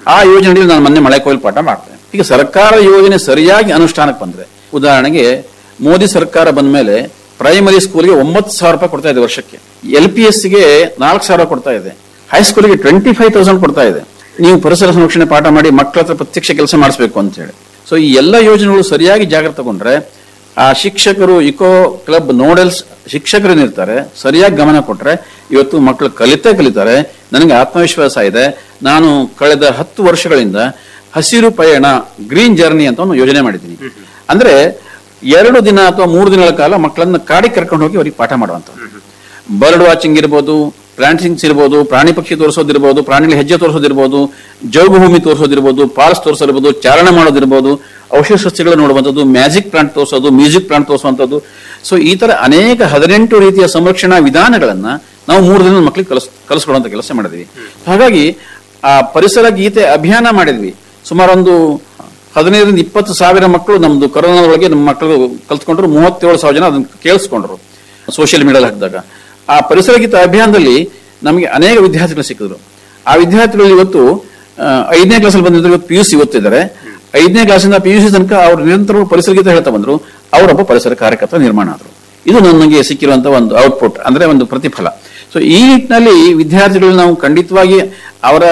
ಆ ಯೋಜನೆಯಲ್ಲಿ ನಾನು ಮೊನ್ನೆ ಮಳೆ ಕೊಯ್ಲು ಪಾಠ ಮಾಡ್ತೇನೆ ಈಗ ಸರ್ಕಾರ ಯೋಜನೆ ಸರಿಯಾಗಿ ಅನುಷ್ಠಾನಕ್ಕೆ ಬಂದ್ರೆ ಉದಾಹರಣೆಗೆ ಮೋದಿ ಸರ್ಕಾರ ಬಂದ ಮೇಲೆ ಪ್ರೈಮರಿ ಸ್ಕೂಲ್ಗೆ ಒಂಬತ್ತು ಸಾವಿರ ರೂಪಾಯಿ ಕೊಡ್ತಾ ಇದೆ ವರ್ಷಕ್ಕೆ ಎಲ್ ಪಿ ಎಸ್ ಗೆ ನಾಲ್ಕು ಸಾವಿರ ಕೊಡ್ತಾ ಇದೆ ಹೈಸ್ಕೂಲ್ಗೆ ಟ್ವೆಂಟಿ ಫೈವ್ ತೌಸಂಡ್ ಕೊಡ್ತಾ ಇದೆ ನೀವು ಪರಿಸರ ಸಂರಕ್ಷಣೆ ಪಾಠ ಮಾಡಿ ಮಕ್ಕಳ ಹತ್ರ ಪ್ರತ್ಯಕ್ಷ ಕೆಲಸ ಮಾಡಿಸ್ಬೇಕು ಅಂತ ಹೇಳಿ ಸೊ ಈ ಎಲ್ಲ ಯೋಜನೆಗಳು ಸರಿಯಾಗಿ ಜಾಗ್ರತೆ ತಗೊಂಡ್ರೆ ಆ ಶಿಕ್ಷಕರು ಇಕೋ ಕ್ಲಬ್ ನೋಡಲ್ಸ್ ಶಿಕ್ಷಕರೇನಿರ್ತಾರೆ ಸರಿಯಾಗಿ ಗಮನ ಕೊಟ್ರೆ ಇವತ್ತು ಮಕ್ಕಳು ಕಲಿತೇ ಕಲಿತಾರೆ ನನಗೆ ಆತ್ಮವಿಶ್ವಾಸ ಇದೆ ನಾನು ಕಳೆದ ಹತ್ತು ವರ್ಷಗಳಿಂದ ಹಸಿರು ಪಯಣ ಗ್ರೀನ್ ಜರ್ನಿ ಅಂತ ಒಂದು ಯೋಜನೆ ಮಾಡಿದ್ದೀನಿ ಅಂದ್ರೆ ಎರಡು ದಿನ ಅಥವಾ ಮೂರು ದಿನಗಳ ಕಾಲ ಮಕ್ಕಳನ್ನ ಕಾಡಿಗೆ ಕರ್ಕೊಂಡು ಹೋಗಿ ಅವರಿಗೆ ಪಾಠ ಮಾಡುವಂಥದ್ದು ಬರ್ಡ್ ವಾಚಿಂಗ್ ಇರ್ಬೋದು ಪ್ಲಾಂಟಿಂಗ್ಸ್ ಇರ್ಬೋದು ಪ್ರಾಣಿ ಪಕ್ಷಿ ತೋರಿಸೋದಿರ್ಬೋದು ಪ್ರಾಣಿಗಳ ಹೆಜ್ಜೆ ತೋರಿಸೋದಿರ್ಬೋದು ಜೌಭೂಮಿ ತೋರಿಸೋದಿರ್ಬೋದು ಪಾಲ್ಸ್ ತೋರಿಸೋದಿರ್ಬೋದು ಚಾರಣ ಮಾಡೋದಿರ್ಬೋದು ಔಷಧ ಸಸ್ಯಗಳು ನೋಡುವಂಥದ್ದು ಮ್ಯಾಜಿಕ್ ಪ್ಲಾಂಟ್ ತೋರಿಸೋದು ಮ್ಯೂಸಿಕ್ ಪ್ಲಾಂಟ್ ತೋರಿಸುವಂಥದ್ದು ಸೊ ಈ ತರ ಅನೇಕ ಹದಿನೆಂಟು ರೀತಿಯ ಸಂರಕ್ಷಣಾ ವಿಧಾನಗಳನ್ನ ನಾವು ಮೂರು ದಿನ ಮಕ್ಕಳಿಗೆ ಕಲಿಸ್ ಕಲಿಸ್ಕೊಡುವಂತ ಕೆಲಸ ಮಾಡಿದ್ವಿ ಹಾಗಾಗಿ ಆ ಪರಿಸರ ಗೀತೆ ಅಭಿಯಾನ ಮಾಡಿದ್ವಿ ಸುಮಾರು ಒಂದು ಹದಿನೈದರಿಂದ ಇಪ್ಪತ್ತು ಸಾವಿರ ಮಕ್ಕಳು ನಮ್ದು ಕೊರೋನಾದೊಳಗೆ ನಮ್ಮ ಮಕ್ಕಳು ಕಲ್ತ್ಕೊಂಡ್ರು ಮೂವತ್ತೇಳು ಸಾವಿರ ಜನ ಅದನ್ನ ಕೇಳಿಸ್ಕೊಂಡ್ರು ಸೋಷಿಯಲ್ ಮೀಡಿಯಾದಲ್ಲಿ ಹಾಕಿದಾಗ ಆ ಪರಿಸರ ಗೀತ ಅಭಿಯಾನದಲ್ಲಿ ನಮಗೆ ಅನೇಕ ವಿದ್ಯಾರ್ಥಿಗಳು ಸಿಕ್ಕಿದ್ರು ಆ ವಿದ್ಯಾರ್ಥಿಗಳು ಇವತ್ತು ಆ, ಐದನೇ ಕ್ಲಾಸಲ್ಲಿ ಬಂದಿದ್ರು ಇವತ್ತು ಪಿ ಯು ಸಿ ಓದ್ತಿದ್ದಾರೆ ಐದನೇ ಕ್ಲಾಸಿಂದ ಪಿ ಯು ಸಿ ತನಕ ಅವ್ರು ನಿರಂತರ ಪರಿಸರ ಗೀತೆ ಹೇಳ್ತಾ ಬಂದ್ರು ಅವರೊಬ್ಬ ಪರಿಸರ ಕಾರ್ಯಕರ್ತ ನಿರ್ಮಾಣ ಆದ್ರು ಇದು ನನಗೆ ಸಿಕ್ಕಿರುವಂತಹ ಒಂದು ಔಟ್ಪುಟ್ ಅಂದ್ರೆ ಒಂದು ಪ್ರತಿಫಲ ಸೊ ಈ ನಿಟ್ಟಿನಲ್ಲಿ ವಿದ್ಯಾರ್ಥಿಗಳು ನಾವು ಖಂಡಿತವಾಗಿ ಅವರ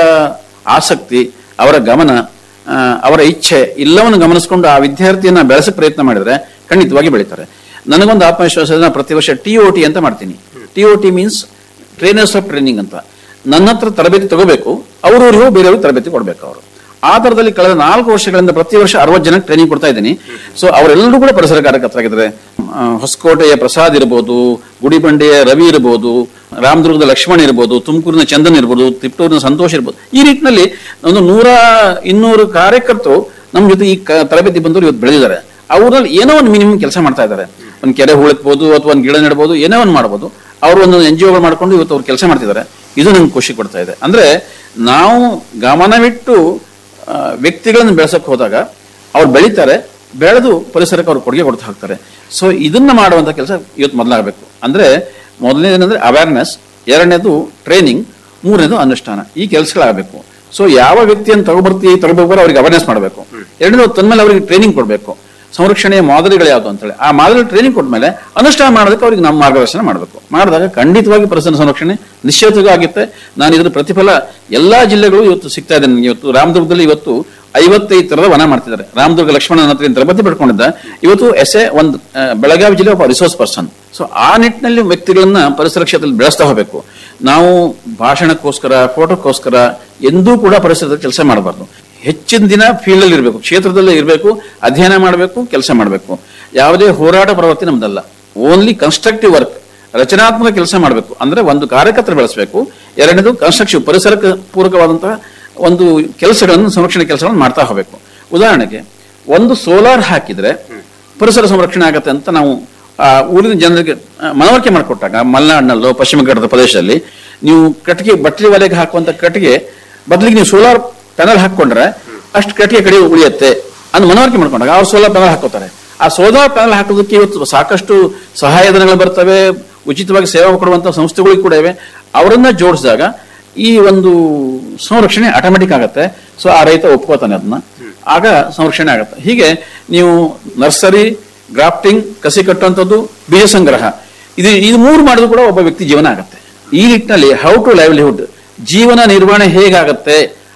ಆಸಕ್ತಿ ಅವರ ಗಮನ ಆ, ಅವರ ಇಚ್ಛೆ ಎಲ್ಲವನ್ನು ಗಮನಿಸಿಕೊಂಡು ಆ ವಿದ್ಯಾರ್ಥಿಯನ್ನ ಬೆಳೆಸಕ್ಕೆ ಪ್ರಯತ್ನ ಮಾಡಿದ್ರೆ ಖಂಡಿತವಾಗಿ ಬೆಳೀತಾರೆ ನನಗೊಂದು ಆತ್ಮವಿಶ್ವಾಸ ಇದೆ, ನಾನು ಪ್ರತಿ ವರ್ಷ ಟಿ ಒ ಟಿ ಅಂತ ಮಾಡ್ತೀನಿ T O T means trainers of training ಅಂತ ನನ್ನ ಹತ್ರ ತರಬೇತಿ ತಗೋಬೇಕು ಅವ್ರವ್ರಿಗೂ ಬೇರೆಯವ್ರಿಗೆ ತರಬೇತಿ ಕೊಡ್ಬೇಕು ಅವರು ಆ ತರದಲ್ಲಿ ಕಳೆದ ನಾಲ್ಕು ವರ್ಷಗಳಿಂದ ಪ್ರತಿ ವರ್ಷ ಅರವತ್ತು ಜನಕ್ಕೆ ಟ್ರೈನಿಂಗ್ ಕೊಡ್ತಾ ಇದ್ದೀನಿ ಸೊ ಅವರೆಲ್ಲರೂ ಕೂಡ ಪರಿಸರ ಕಾರ್ಯಕರ್ತರಾಗಿದ್ದಾರೆ ಆ, ಹೊಸಕೋಟೆಯ ಪ್ರಸಾದ್ ಇರ್ಬೋದು ಗುಡಿಬಂಡೆಯ ರವಿ ಇರ್ಬೋದು ರಾಮದುರ್ಗದ ಲಕ್ಷ್ಮಣ್ ಇರ್ಬೋದು ತುಮಕೂರಿನ ಚಂದನ್ ಇರ್ಬೋದು ತಿಪ್ಟೂರಿನ ಸಂತೋಷ್ ಇರ್ಬೋದು ಈ ನಿಟ್ಟಿನಲ್ಲಿ ಒಂದು ನೂರ ಇನ್ನೂರು ಕಾರ್ಯಕರ್ತರು ನಮ್ಮ ಜೊತೆ ಈ ಕ- ತರಬೇತಿ ಬಂದವರು ಇವತ್ತು ಬೆಳೆದಿದ್ದಾರೆ ಅವರಲ್ಲಿ ಏನೋ ಒಂದು ಮಿನಿಮಮ್ ಕೆಲಸ ಮಾಡ್ತಾ ಇದ್ದಾರೆ ಒಂದು ಕೆರೆ ಹೂಳಕ್ಬೋದು ಅಥವಾ ಒಂದು ಗಿಡ ನೆಡ್ಬೋದು ಏನೋ ಒಂದು ಮಾಡ್ಬೋದು ಅವರು ಒಂದು ಎನ್ ಜಿ ಒಗಳು ಮಾಡ್ಕೊಂಡು ಇವತ್ತು ಅವ್ರು ಕೆಲಸ ಮಾಡ್ತಿದ್ದಾರೆ ಇದು ನಂಗೆ ಖುಷಿ ಕೊಡ್ತಾ ಇದೆ ಅಂದ್ರೆ ನಾವು ಗಮನವಿಟ್ಟು ಆ, ವ್ಯಕ್ತಿಗಳನ್ನು ಬೆಳೆಸಕ್ಕೆ ಹೋದಾಗ ಅವ್ರು ಬೆಳೀತಾರೆ ಬೆಳೆದು ಪರಿಸರಕ್ಕೆ ಅವ್ರು ಕೊಡುಗೆ ಕೊಡ್ತಾ ಹೋಗ್ತಾರೆ ಸೊ ಇದನ್ನ ಮಾಡುವಂತ ಕೆಲಸ ಇವತ್ತು ಮೊದಲಾಗಬೇಕು ಅಂದ್ರೆ ಮೊದಲನೇದೇನಂದ್ರೆ ಅವೇರ್ನೆಸ್ ಎರಡನೇದು ಟ್ರೈನಿಂಗ್ ಮೂರನೇದು ಅನುಷ್ಠಾನ ಈ ಕೆಲಸಗಳಾಗಬೇಕು ಸೊ ಯಾವ ವ್ಯಕ್ತಿಯನ್ನು ತಗೊಬರ್ತಿ ತಗೋಬೇಕು ಅವ್ರಿಗೆ ಅವೇರ್ನೆಸ್ ಮಾಡಬೇಕು ಎರಡನೇದು ತನ್ಮೇಲೆ ಅವರಿಗೆ ಟ್ರೈನಿಂಗ್ ಕೊಡಬೇಕು ಸಂರಕ್ಷಣೆಯ ಮಾದರಿಗಳು ಯಾವುದು ಅಂತೇಳಿ ಆ ಮಾದರಿ ಟ್ರೈನಿಂಗ್ ಕೊಟ್ಮೇಲೆ ಅನುಷ್ಠಾನ ಮಾಡೋದಕ್ಕೆ ಅವ್ರಿಗೆ ನಮ್ಮ ಮಾರ್ಗದರ್ಶನ ಮಾಡಬೇಕು ಮಾಡಿದಾಗ ಖಂಡಿತವಾಗಿ ಪರಿಸರ ಸಂರಕ್ಷಣೆ ನಿಶ್ಚಿತವಾಗಿ ಆಗುತ್ತೆ ನಾನು ಇದರ ಪ್ರತಿಫಲ ಎಲ್ಲಾ ಜಿಲ್ಲೆಗಳು ಇವತ್ತು ಸಿಗ್ತಾ ಇದೆ ನನಗೆ ಇವತ್ತು ರಾಮದುರ್ಗದಲ್ಲಿ ಇವತ್ತು ಐವತ್ತೈದು ತರದ ವನ ಮಾಡ್ತಿದ್ದಾರೆ ರಾಮದುರ್ಗ ಲಕ್ಷ್ಮಣನ ಹತ್ರ ಏನ್ ತರಬೇತಿ ಪಡ್ಕೊಂಡಿದ್ದ ಇವತ್ತು ಎಸ್ ಎ ಒಂದು ಆ, ಬೆಳಗಾವಿ ಜಿಲ್ಲೆ ಒಬ್ಬ ರಿಸೋರ್ಸ್ ಪರ್ಸನ್ ಸೊ ಆ ನಿಟ್ಟಿನಲ್ಲಿ ವ್ಯಕ್ತಿಗಳನ್ನ ಪರಿಸರ ಕ್ಷೇತ್ರದಲ್ಲಿ ಬೆಳೆಸ್ತಾ ಹೋಗಬೇಕು ನಾವು ಭಾಷಣಕ್ಕೋಸ್ಕರ ಫೋಟೋಕ್ಕೋಸ್ಕರ ಎಂದೂ ಕೂಡ ಪರಿಸರದ ಕೆಲಸ ಮಾಡಬಾರ್ದು ಹೆಚ್ಚಿನ ದಿನ ಫೀಲ್ಡ್ ಅಲ್ಲಿ ಇರಬೇಕು ಕ್ಷೇತ್ರದಲ್ಲಿ ಇರಬೇಕು ಅಧ್ಯಯನ ಮಾಡಬೇಕು ಕೆಲಸ ಮಾಡಬೇಕು ಯಾವುದೇ ಹೋರಾಟ ಪ್ರವೃತ್ತಿ ನಮ್ದಲ್ಲ ಓನ್ಲಿ ಕನ್ಸ್ಟ್ರಕ್ಟಿವ್ ವರ್ಕ್ ರಚನಾತ್ಮಕ ಕೆಲಸ ಮಾಡಬೇಕು ಅಂದ್ರೆ ಒಂದು ಕಾರ್ಯಕರ್ತರ ಬೆಳೆಸಬೇಕು ಎರಡನೇದು ಕನ್ಸ್ಟ್ರಕ್ಟಿವ್ ಪರಿಸರಕ್ಕೆ ಪೂರಕವಾದಂತಹ ಒಂದು ಕೆಲಸಗಳನ್ನು ಸಂರಕ್ಷಣೆ ಕೆಲಸಗಳನ್ನು ಮಾಡ್ತಾ ಹೋಗಬೇಕು ಉದಾಹರಣೆಗೆ ಒಂದು ಸೋಲಾರ್ ಹಾಕಿದ್ರೆ ಪರಿಸರ ಸಂರಕ್ಷಣೆ ಆಗತ್ತೆ ಅಂತ ನಾವು ಆ ಊರಿನ ಜನರಿಗೆ ಆ, ಮನವರಿಕೆ ಮಾಡಿಕೊಟ್ಟಾಗ ಮಲೆನಾಡಿನಲ್ಲೋ ಪಶ್ಚಿಮ ಘಟ್ಟದ ಪ್ರದೇಶದಲ್ಲಿ ನೀವು ಕಟ್ಟಿಗೆ ಬಟ್ಟೆ ಒಲೆಗೆ ಹಾಕುವಂತ ಕಟ್ಟಿಗೆ ಬದಲಿಗೆ ನೀವು ಸೋಲಾರ್ ಪ್ಯಾನಲ್ ಹಾಕೊಂಡ್ರೆ ಅಷ್ಟು ಕಟ್ಟಿಗೆ ಕಡೆ ಉಳಿಯುತ್ತೆ ಅಂತ ಮನವರಿಕೆ ಮಾಡ್ಕೊಂಡಾಗ ಅವ್ರು ಸೋಲಾರ್ ಪ್ಯಾನಲ್ ಹಾಕೋತಾರೆ ಆ ಸೋಲಾರ್ ಪ್ಯಾನಲ್ ಹಾಕೋದಕ್ಕೆ ಇವತ್ತು ಸಾಕಷ್ಟು ಸಹಾಯಧನಗಳು ಬರ್ತವೆ ಉಚಿತವಾಗಿ ಸೇವೆ ಕೊಡುವಂತ ಸಂಸ್ಥೆಗಳು ಕೂಡ ಇವೆ ಅವರನ್ನ ಜೋಡಿಸಿದಾಗ ಈ ಒಂದು ಸಂರಕ್ಷಣೆ ಆಟೋಮೆಟಿಕ್ ಆಗತ್ತೆ ಸೊ ಆ ರೈತ ಒಪ್ಕೋತಾನೆ ಅದನ್ನ ಆಗ ಸಂರಕ್ಷಣೆ ಆಗುತ್ತೆ ಹೀಗೆ ನೀವು ನರ್ಸರಿ ಗ್ರಾಫ್ಟಿಂಗ್ ಕಸಿ ಕಟ್ಟುವಂಥದ್ದು ಬೀಜ ಸಂಗ್ರಹ ಇದು ಇದು ಮೂರು ಮಾಡಿದ್ರು ಕೂಡ ಒಬ್ಬ ವ್ಯಕ್ತಿ ಜೀವನ ಆಗತ್ತೆ ಈ ನಿಟ್ಟಿನಲ್ಲಿ ಹೌ ಟು ಲೈವ್ಲಿಹುಡ್ ಜೀವನ ನಿರ್ವಹಣೆ ಹೇಗಾಗತ್ತೆ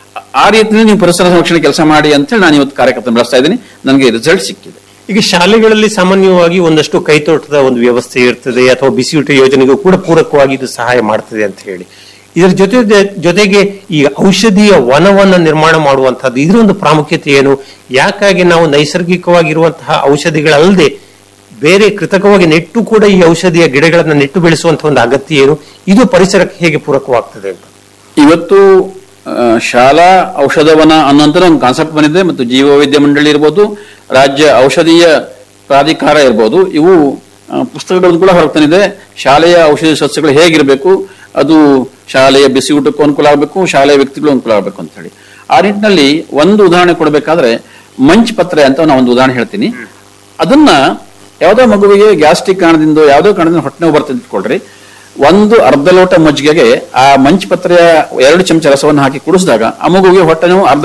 ಆ ರೀತಿಯಲ್ಲಿ ನೀವು ಪರಿಸರ ಸಂರಕ್ಷಣೆ ಕೆಲಸ ಮಾಡಿ ಅಂತೇಳಿ ನಾನು ಇವತ್ತು ಕಾರ್ಯಕರ್ತ ಬೆಳೆಸ್ತಾ ಇದ್ದೀನಿ ನನಗೆ ರಿಸಲ್ಟ್ ಸಿಕ್ಕಿದೆ ಈಗ ಶಾಲೆಗಳಲ್ಲಿ ಸಾಮಾನ್ಯವಾಗಿ ಒಂದಷ್ಟು ಕೈತೋಟದ ಒಂದು ವ್ಯವಸ್ಥೆ ಇರ್ತದೆ ಅಥವಾ ಬಿಸಿಯೂಟ ಯೋಜನೆಗೂ ಕೂಡ ಪೂರಕವಾಗಿ ಇದು ಸಹಾಯ ಮಾಡ್ತದೆ ಅಂತ ಹೇಳಿ ಇದರ ಜೊತೆ ಜೊತೆಗೆ ಈ ಔಷಧೀಯ ವನವನ್ನ ನಿರ್ಮಾಣ ಮಾಡುವಂತಹದ್ದು ಇದರ ಒಂದು ಪ್ರಾಮುಖ್ಯತೆ ಏನು ಯಾಕಾಗಿ ನಾವು ನೈಸರ್ಗಿಕವಾಗಿರುವಂತಹ ಔಷಧಿಗಳಲ್ಲದೆ ಬೇರೆ ಕೃತಕವಾಗಿ ನೆಟ್ಟು ಕೂಡ ಈ ಔಷಧಿಯ ಗಿಡಗಳನ್ನ ನೆಟ್ಟು ಬೆಳೆಸುವಂತಹ ಒಂದು ಅಗತ್ಯ ಏನು ಇದು ಪರಿಸರಕ್ಕೆ ಹೇಗೆ ಪೂರಕವಾಗ್ತದೆ ಅಂತ ಇವತ್ತು ಆ, ಶಾಲಾ ಔಷಧವನ ಅನ್ನೋಂಥ ಒಂದು ಕಾನ್ಸೆಪ್ಟ್ ಬಂದಿದೆ ಮತ್ತು ಜೀವ ವೈದ್ಯ ಮಂಡಳಿ ಇರ್ಬೋದು ರಾಜ್ಯ ಔಷಧೀಯ ಪ್ರಾಧಿಕಾರ ಇರ್ಬೋದು ಇವು ಆ, ಪುಸ್ತಕಗಳನ್ನು ಕೂಡ ಹೊರಗೆ ತಂದಿದೆ ಶಾಲೆಯ ಔಷಧಿ ಸಸ್ಯಗಳು ಹೇಗಿರಬೇಕು ಅದು ಶಾಲೆಯ ಬಿಸಿ ಊಟಕ್ಕೂ ಅನುಕೂಲ ಆಗಬೇಕು ಶಾಲೆಯ ವ್ಯಕ್ತಿಗಳು ಅನುಕೂಲ ಆಗಬೇಕು ಅಂತ ಹೇಳಿ ಆ ನಿಟ್ಟಿನಲ್ಲಿ ಒಂದು ಉದಾಹರಣೆ ಕೊಡಬೇಕಾದ್ರೆ ಮಂಚ್ ಪತ್ರೆ ಅಂತ ನಾನು ಒಂದು ಉದಾಹರಣೆ ಹೇಳ್ತೀನಿ ಅದನ್ನ ಯಾವುದೋ ಮಗುವಿಗೆ ಗ್ಯಾಸ್ಟ್ರಿಕ್ ಕಾರಣದಿಂದ ಯಾವುದೋ ಕಾರಣದಿಂದ ಹೊಟ್ಟೆ ನೋವು ಬರ್ತದೆ ಇಟ್ಕೊಳ್ರಿ ಒಂದು ಅರ್ಧ ಲೋಟ ಮಜ್ಜಿಗೆಗೆ ಆ ಮಂಚ್ ಪತ್ರೆಯ ಎರಡು ಚಮಚ ರಸವನ್ನು ಹಾಕಿ ಕುಡಿಸಿದಾಗ ಆ ಮಗುವಿಗೆ ಹೊಟ್ಟೆ ನೋವು ಅರ್ಧ